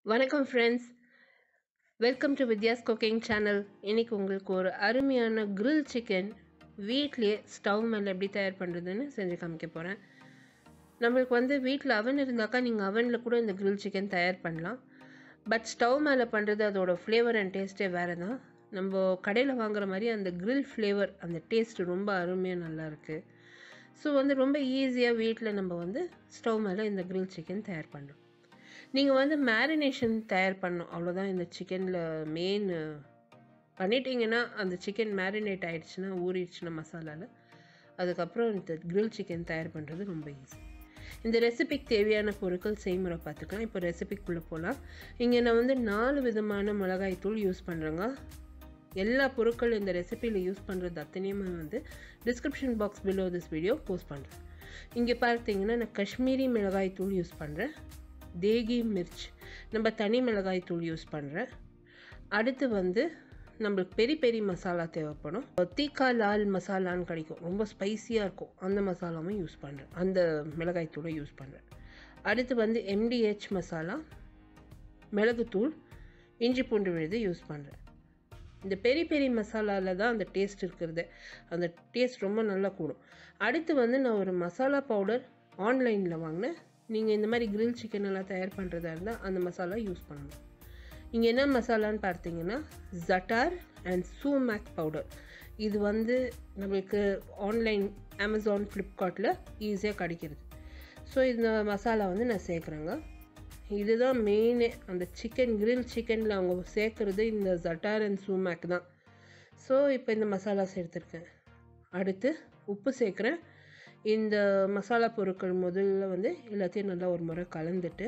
வணக்கம் friends welcome to Vidya's cooking channel இன்னைக்கு உங்களுக்கு ஒரு அருமையான grill சிக்கன் வீட்லேயே ஸ்டவ் மேலே எப்படி தயார் பண்ணுறதுன்னு செஞ்சு காமிக்க போகிறேன் நம்மளுக்கு வந்து வீட்டில் அவன் இருந்தாக்கா நீங்கள் அவனில் கூட இந்த grill சிக்கன் தயார் பண்ணலாம் பட் ஸ்டவ் மேலே பண்ணுறது அதோட ஃப்ளேவர் அண்ட் டேஸ்ட்டே வேறு தான் நம்ம கடையில் வாங்குற மாதிரி அந்த grill ஃப்ளேவர் அந்த டேஸ்ட் ரொம்ப அருமையாக நல்லா இருக்குது ஸோ வந்து ரொம்ப ஈஸியாக வீட்டில் நம்ம வந்து ஸ்டவ் மேலே இந்த grill சிக்கன் தயார் பண்ணுறோம் நீங்கள் வந்து மேரினேஷன் தயார் பண்ணணும் அவ்வளோதான் இந்த சிக்கனில் மெயின் பண்ணிட்டீங்கன்னா அந்த சிக்கன் மேரினேட் ஆயிடுச்சுன்னா ஊறிடுச்சுன்னா மசாலாவில் அதுக்கப்புறம் இந்த grill சிக்கன் தயார் பண்ணுறது ரொம்ப ஈஸி இந்த ரெசிபிக்கு தேவையான பொருட்கள் செய்முறை பார்த்துக்கலாம் இப்போ ரெசிபிக்குள்ளே போகலாம் இங்கே நான் வந்து நாலு விதமான மிளகாய் தூள் யூஸ் பண்ணுறேங்க எல்லா பொருட்கள் இந்த ரெசிபியில் யூஸ் பண்ணுறது அத்தனையுமே வந்து description box below this video post பண்ணுறேன் இங்கே பார்த்தீங்கன்னா நான் காஷ்மீரி மிளகாய் தூள் யூஸ் பண்ணுறேன் தேகி மிர்ச் நம்ம தனி மிளகாய் தூள் யூஸ் பண்ணுறேன் அடுத்து வந்து நம்மளுக்கு பெரி பெரி மசாலா தேவைப்படும் தீக்கா லால் மசாலான்னு கிடைக்கும் ரொம்ப ஸ்பைசியாக இருக்கும் அந்த மசாலாவும் யூஸ் பண்ணுறேன் அந்த மிளகாய் தூளை யூஸ் பண்ணுறேன் அடுத்து வந்து எம்டிஹெச் மசாலா மிளகுத்தூள் இஞ்சி பூண்டு விழுது யூஸ் பண்ணுறேன் இந்த பெரி பெரி மசாலாவில் தான் அந்த டேஸ்ட் இருக்கிறது அந்த டேஸ்ட் ரொம்ப நல்லா கூடும் அடுத்து வந்து நான் ஒரு மசாலா பவுடர் ஆன்லைனில் வாங்கினேன் நீங்கள் இந்த மாதிரி grill சிக்கன் எல்லாம் தயார் பண்ணுறதா இருந்தால் அந்த மசாலா யூஸ் பண்ணணும் இங்கே என்ன மசாலான்னு பார்த்தீங்கன்னா ஜட்டார் அண்ட் சூமேக் பவுடர் இது வந்து நம்மளுக்கு ஆன்லைன் அமேசான் ஃப்ளிப்கார்ட்டில் ஈஸியாக கிடைக்கிறது ஸோ இந்த மசாலா வந்து நான் சேர்க்குறேங்க இதுதான் மெயினே அந்த சிக்கன் grill சிக்கனில் அவங்க சேர்க்குறது இந்த ஜட்டார் அண்ட் சூமேக் தான் ஸோ இப்போ இந்த மசாலா சேர்த்துருக்கேன் அடுத்து உப்பு சேர்க்குறேன் இந்த மசாலா பொருட்கள் முதல்ல வந்து எல்லாத்தையும் நல்லா ஒரு முறை கலந்துட்டு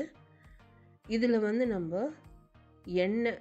இதில் வந்து நம்ம எண்ணெய்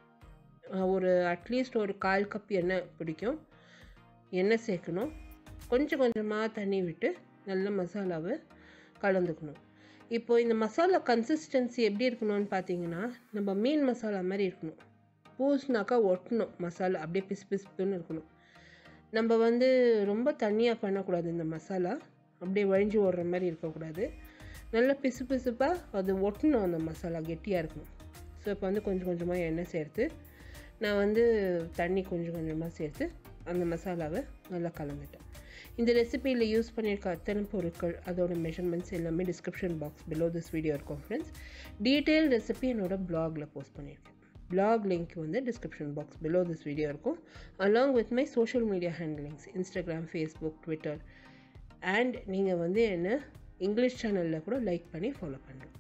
ஒரு அட்லீஸ்ட் ஒரு கால் கப் எண்ணெய் பிடிக்கும் எண்ணெய் சேர்க்கணும் கொஞ்சம் கொஞ்சமாக தண்ணி விட்டு நல்ல மசாலாவை கலந்துக்கணும் இப்போ இந்த மசாலா கன்சிஸ்டன்சி எப்படி இருக்கணும்னு பார்த்தீங்கன்னா நம்ம மீன் மசாலா மாதிரி இருக்கணும் பூஸ்னாக்கா ஒட்டணும் மசாலா அப்படியே பிசு பிசுப்புன்னு இருக்கணும் நம்ம வந்து ரொம்ப தண்ணியாக பண்ணக்கூடாது இந்த மசாலா அப்படியே வழிஞ்சு ஓடுற மாதிரி இருக்கக்கூடாது நல்லா பிசு பிசுப்பாக அது ஒட்டணும் அந்த மசாலா கெட்டியாக இருக்கணும் ஸோ இப்போ வந்து கொஞ்சம் கொஞ்சமாக எண்ணெய் சேர்த்து நான் வந்து தண்ணி கொஞ்சம் கொஞ்சமாக சேர்த்து அந்த மசாலாவை நல்லா கலந்துட்டேன் இந்த ரெசிபியில் யூஸ் பண்ணியிருக்க அத்தனை பொருட்கள் அதோட மெஷர்மெண்ட்ஸ் எல்லாமே description box below this video இருக்கும் ஃப்ரெண்ட்ஸ் டீட்டெயில் ரெசிபி என்னோட பிளாகில் போஸ்ட் பண்ணியிருக்கேன் பிளாக் லிங்க் வந்து description box below this video இருக்கும் along with my social media handlings Instagram Facebook Twitter and நீங்கள் வந்து என்ன இங்கிலீஷ் சேனலில் கூட லைக் பண்ணி ஃபாலோ பண்ணலாம்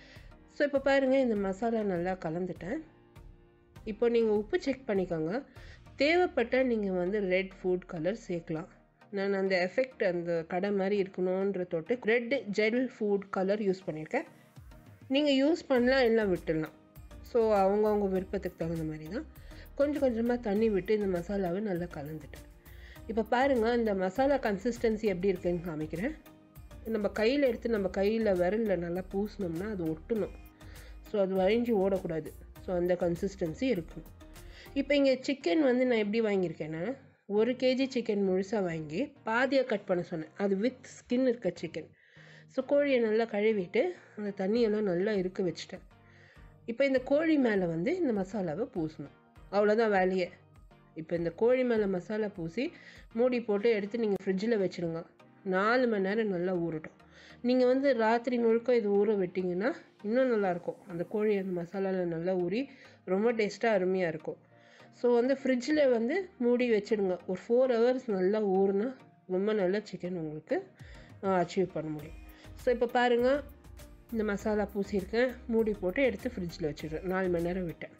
ஸோ இப்போ பாருங்கள் இந்த மசாலா நல்லா கலந்துட்டேன் இப்போ நீங்கள் உப்பு செக் பண்ணிக்கோங்க தேவைப்பட்டால் நீங்கள் வந்து ரெட் ஃபுட் கலர் சேர்க்கலாம் நான் அந்த எஃபெக்ட் அந்த கடை மாதிரி இருக்கணுன்ற தொட்டு red gel food colour use பண்ணியிருக்கேன் நீங்கள் யூஸ் பண்ணலாம் எல்லாம் விட்டுடலாம் ஸோ அவங்கவுங்க விருப்பத்துக்கு தகுந்த மாதிரி தான் கொஞ்சம் கொஞ்சமாக தண்ணி விட்டு இந்த மசாலாவை நல்லா கலந்துட்டேன் இப்போ பாருங்கள் இந்த மசாலா கன்சிஸ்டன்சி எப்படி இருக்குன்னு காமிக்கிறேன் நம்ம கையில் எடுத்து நம்ம கையில் விரலில் நல்லா பூசினோம்னா அது ஒட்டணும் ஸோ அது வழிஞ்சு ஓடக்கூடாது ஸோ அந்த கன்சிஸ்டன்சி இருக்கும் இப்போ இங்கே சிக்கன் வந்து நான் எப்படி வாங்கியிருக்கேன்னா ஒரு கேஜி சிக்கன் முழுசாக வாங்கி பாதியாக கட் பண்ண சொன்னேன் அது வித் ஸ்கின் இருக்க சிக்கன் ஸோ கோழியை நல்லா கழுவிட்டு அந்த தண்ணியெல்லாம் நல்லா இருக்க வச்சுட்டேன் இப்போ இந்த கோழி மேலே வந்து இந்த மசாலாவை பூசணும் அவ்வளோதான் வேலையே இப்போ இந்த கோழி மேலே மசாலா பூசி மூடி போட்டு எடுத்து நீங்கள் ஃப்ரிட்ஜில் வச்சுருங்க நாலு மணி நேரம் நல்லா ஊறட்டும் நீங்கள் வந்து ராத்திரி முழுக்க இது ஊற விட்டிங்கன்னா இன்னும் நல்லாயிருக்கும் அந்த கோழி அந்த மசாலாவில் நல்லா ஊறி ரொம்ப டேஸ்ட்டாக அருமையாக இருக்கும் ஸோ வந்து ஃப்ரிட்ஜில் வந்து மூடி வச்சுடுங்க ஒரு ஃபோர் ஹவர்ஸ் நல்லா ஊறுனா ரொம்ப நல்ல சிக்கன் உங்களுக்கு அச்சீவ் பண்ண முடியும் ஸோ இப்போ பாருங்கள் இந்த மசாலா பூசியிருக்கேன் மூடி போட்டு எடுத்து ஃப்ரிட்ஜில் வச்சுடுறேன் நாலு மணி நேரம் விட்டேன்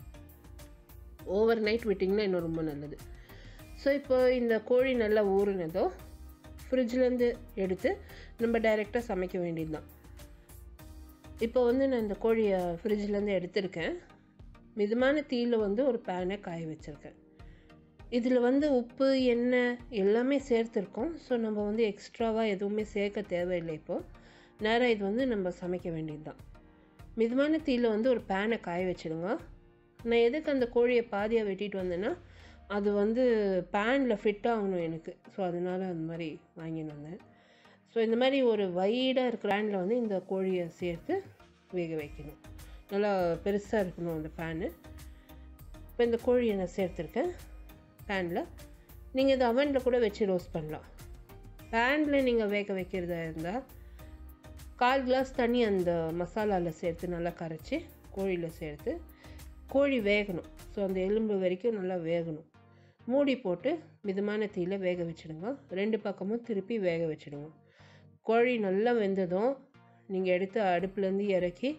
ஓவர் நைட் விட்டிங்கன்னா இன்னும் ரொம்ப நல்லது ஸோ இப்போ இந்த கோழி நல்லா ஊறினதோ ஃப்ரிட்ஜ்லேருந்து எடுத்து நம்ம டைரெக்டாக சமைக்க வேண்டியது தான் இப்போ வந்து நான் இந்த கோழியை ஃப்ரிட்ஜ்லேருந்து எடுத்திருக்கேன் மிதமான தீயில் வந்து ஒரு பேனை காய வச்சுருக்கேன் இதில் வந்து உப்பு எண்ணெய் எல்லாமே சேர்த்துருக்கோம் ஸோ நம்ம வந்து எக்ஸ்ட்ராவாக எதுவுமே சேர்க்க தேவையில்லை இப்போது நேராக இது வந்து நம்ம சமைக்க வேண்டியது தான் மிதமான தீயில் வந்து ஒரு பேனை காய வச்சுடுங்க நான் எதுக்கு அந்த கோழியை பாதியாக வெட்டிட்டு வந்தேன்னா அது வந்து பேனில் ஃபிட் ஆகணும் எனக்கு ஸோ அதனால் அந்த மாதிரி வாங்கின்னு வந்தேன் ஸோ இந்த மாதிரி ஒரு வைடாக இருக்கிற பேனில் வந்து இந்த கோழியை சேர்த்து வேக வைக்கணும் நல்லா பெருசாக இருக்கணும் அந்த பேனு இப்போ இந்த கோழியை நான் சேர்த்துருக்கேன் பேனில் நீங்கள் இந்த அவனில் கூட வச்சு ரோஸ்ட் பண்ணலாம் பேனில் நீங்கள் வேக வைக்கிறதா இருந்தால் கால் கிளாஸ் தண்ணி அந்த மசாலாவில் சேர்த்து நல்லா கரைச்சி கோழியில் சேர்த்து கோழி வேகணும் ஸோ அந்த எலும்பு வரைக்கும் நல்லா வேகணும் மூடி போட்டு மிதமான தீயில வேக வச்சுடுங்க ரெண்டு பக்கமும் திருப்பி வேக வச்சுடுங்க கோழி நல்லா வெந்ததும் நீங்கள் எடுத்து அடுப்புலேருந்து இறக்கி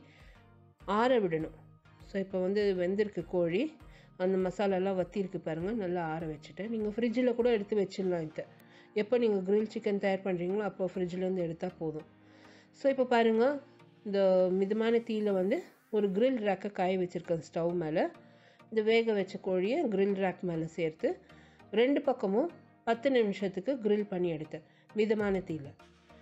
ஆற விடணும் ஸோ இப்போ வந்து வெந்திருக்கு கோழி அந்த மசாலாலாம் வத்திருக்கு பாருங்கள் நல்லா ஆற வச்சுட்டேன் நீங்கள் ஃப்ரிட்ஜில் கூட எடுத்து வச்சிடலாம் இதை எப்போ நீங்கள் கிரில் சிக்கன் தயார் பண்ணுறீங்களோ அப்போ ஃப்ரிட்ஜிலேருந்து எடுத்தால் போதும் ஸோ இப்போ பாருங்கள் இந்த மிதமான தீயில் வந்து ஒரு grill ரேக்கை காய வச்சுருக்கேன் ஸ்டவ் மேலே இந்த வேக வச்ச கோழியை grill ரேக் மேலே சேர்த்து ரெண்டு பக்கமும் பத்து நிமிஷத்துக்கு grill பண்ணி எடுத்தேன் மிதமான தீயில்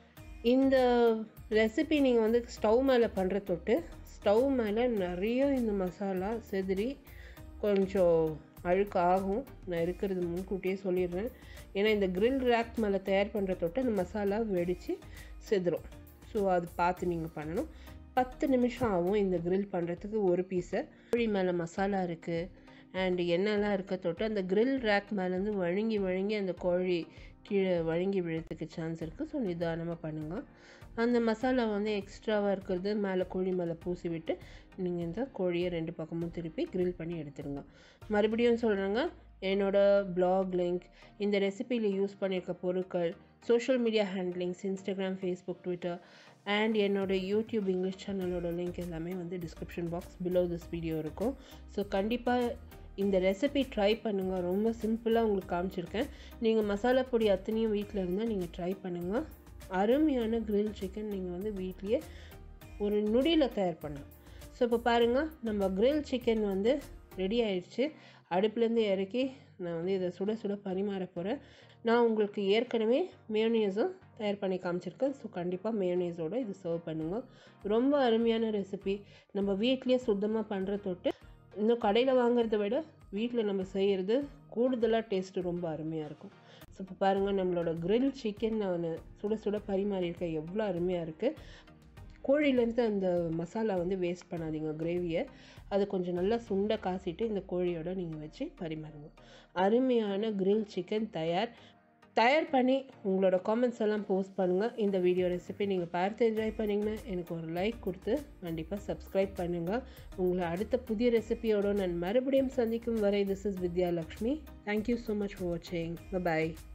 இந்த ரெசிபி நீங்கள் வந்து ஸ்டவ் மேலே பண்ணுற தொட்டு ஸ்டவ் மேலே நிறைய இந்த மசாலா செதறி கொஞ்சம் அழுக்கு ஆகும் நான் இருக்கிறது முன்கூட்டியே சொல்லிடுறேன் ஏன்னா இந்த grill ரேக் மேலே தயார் பண்ணுற தொட்டு அந்த மசாலா வெடித்து செதுரும் ஸோ அது பார்த்து நீங்கள் பண்ணணும் பத்து நிமிஷம் ஆகும் இந்த grill பண்ணுறதுக்கு ஒரு பீஸை கோழி மேலே மசாலா இருக்குது அண்ட் எண்ணெய்லாம் இருக்க தொட்டு அந்த grill ரேக் மேலேருந்து வழுங்கி வழுங்கி அந்த கோழி கீழே வழுங்கி விழுறதுக்கு சான்ஸ் இருக்குது ஸோ நிதானமாக பண்ணுங்கள் அந்த மசாலா வந்து எக்ஸ்ட்ராவாக இருக்கிறது மேலே கோழி மேலே பூசி விட்டு நீங்கள் இந்த கோழியை ரெண்டு பக்கமும் திருப்பி grill பண்ணி எடுத்துருங்க மறுபடியும் சொல்கிறேங்க என்னோட பிளாக் லிங்க் இந்த ரெசிபியில் யூஸ் பண்ணியிருக்க பொருட்கள் social media handlings Instagram Facebook Twitter and என்னோட யூடியூப் இங்கிலீஷ் சேனலோட லிங்க் எல்லாமே வந்து description box below this video இருக்கும் ஸோ கண்டிப்பாக இந்த ரெசிபி ட்ரை பண்ணுங்கள் ரொம்ப சிம்பிளாக உங்களுக்கு காமிச்சிருக்கேன் நீங்கள் மசாலா பொடி அத்தனையும் வீட்டில் இருந்தால் நீங்கள் ட்ரை பண்ணுங்கள் அருமையான grill சிக்கன் நீங்கள் வந்து வீட்லேயே ஒரு நொடியில் தயார் பண்ணலாம் ஸோ இப்போ பாருங்கள் நம்ம grill சிக்கன் வந்து ரெடி ஆயிடுச்சு அடுப்புலேருந்து இறக்கி நான் வந்து இதை சுட சுட பரிமாற போகிறேன் நான் உங்களுக்கு ஏற்கனவே மேயோனேஸும் தயார் பண்ணி காமிச்சிருக்கேன் ஸோ கண்டிப்பாக மேயோனேஸோட இது சர்வ் பண்ணுங்கள் ரொம்ப அருமையான ரெசிபி நம்ம வீட்லேயே சுத்தமாக பண்ணுற தொட்டு இன்னும் கடையில் வாங்குறத விட வீட்டில் நம்ம செய்கிறது கூடுதலாக டேஸ்ட்டு ரொம்ப அருமையாக இருக்கும் ஸோ இப்போ பாருங்கள் நம்மளோட grill சிக்கன் நான் சுட சுட பரிமாறியிருக்கேன் எவ்வளோ அருமையாக இருக்குது கோழியிலேருந்து அந்த மசாலா வந்து வேஸ்ட் பண்ணாதீங்க கிரேவியை அது கொஞ்சம் நல்லா சுண்ட காசிட்டு இந்த கோழியோட நீங்கள் வச்சு பரிமாறுங்க அருமையான grill சிக்கன் தயார் தயார் பண்ணி உங்களோட காமெண்ட்ஸ் எல்லாம் போஸ்ட் பண்ணுங்கள் இந்த வீடியோ ரெசிபி நீங்கள் பார்த்து என்ஜாய் பண்ணிங்கன்னா எனக்கு ஒரு லைக் கொடுத்து கண்டிப்பாக சப்ஸ்கிரைப் பண்ணுங்கள் உங்களை அடுத்த புதிய ரெசிபியோட நான் மறுபடியும் சந்திக்கும் வரை this is Vidya Lakshmi thank you so much for வாட்சிங் பாய்